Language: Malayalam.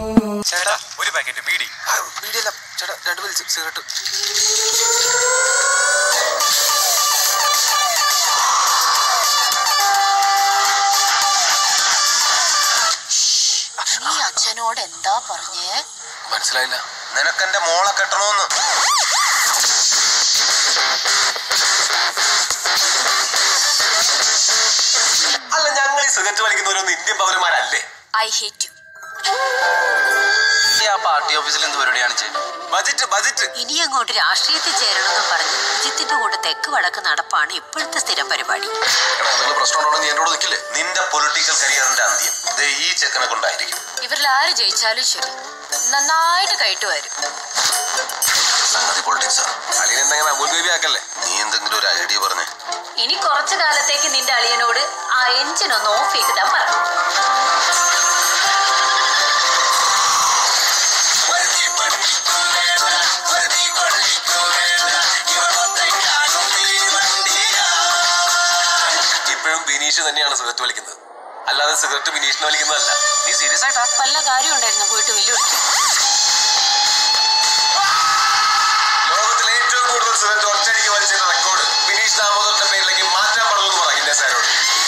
ചേട്ടാ ഒരു പാക്കറ്റ് ബീഡി വീടിയല്ല ചേട്ടാ രണ്ട് വലിച്ച് സിഗരറ്റ് നീ അച്ഛനോട് എന്താ പറഞ്ഞേ മനസ്സിലായില്ല നിനക്കെന്റെ മോളെ കെട്ടണോന്ന് അല്ല ഞങ്ങൾ ഈ സിഗരറ്റ് വലിക്കുന്നവരൊന്നും ഇന്ത്യൻ പൗരന്മാരല്ലേ ഐ ഹേറ്റ് യു ആ പാർട്ടി ഓഫീസിൽ എന്ത് പരിപാടിയാണ് ചെയ്ത് ബജറ്റ് ബജറ്റ് ഇനി അങ്ങോട്ട് രാഷ്ട്രീയത്തിൽ ചേരണമെന്നും പറഞ്ഞ് ജിത്തിന്റെ കൂടെ തെക്ക് വടക്ക് നടപ്പാണ് ഇപ്പോഴത്തെ സ്ഥിരം പരിപാടി എന്തെങ്കിലും പ്രശ്നമുണ്ടോ നീ എന്നോട് നിൽക്കില്ലേ നിന്റെ പൊളിറ്റിക്കൽ കരിയറിന്റെ അന്ത്യം ദേ ഈ ചെക്കനെ കൊണ്ടായിരിക്കും ഇവരിൽ ആര് ജയിച്ചാലും ശരി നന്നായിട്ട് കയറ്റു വരും സംഗതി പൊളിറ്റിക്സ് ആണ് അളിയൻ എന്തെങ്കിലും അമൂൽ ബേബി ആക്കല്ലേ നീ എന്തെങ്കിലും ഒരു ഐഡിയ പറഞ്ഞേ ഇനി കുറച്ചു കാലത്തേക്ക് നിന്റെ അളിയനോട് ആ എഞ്ചിൻ ഒന്ന് ഓഫ് ചെയ്തിടാൻ പറഞ്ഞു ഇപ്പോഴും ബിനീഷ് തന്നെയാണ് സിഗരറ്റ് വലിക്കുന്നത് അല്ലാതെ സിഗരറ്റ് ബിനീഷിന് വലിക്കുന്നതല്ല നീ സീരിയസ് ആയിട്ടാ വല്ല കാര്യം ഉണ്ടായിരുന്നു പോയിട്ട് വെല്ലുവിളിക്കും ലോകത്തിലെ ഏറ്റവും കൂടുതൽ സിഗരറ്റ് ഒറ്റയടിക്ക് വലിച്ചതിന്റെ റെക്കോർഡ് ബിനീഷ് ദാമോദറിന്റെ പേരിലേക്ക് മാറ്റാൻ പറഞ്ഞു എന്ന് പറ ഗിന്നസ് ആരോട്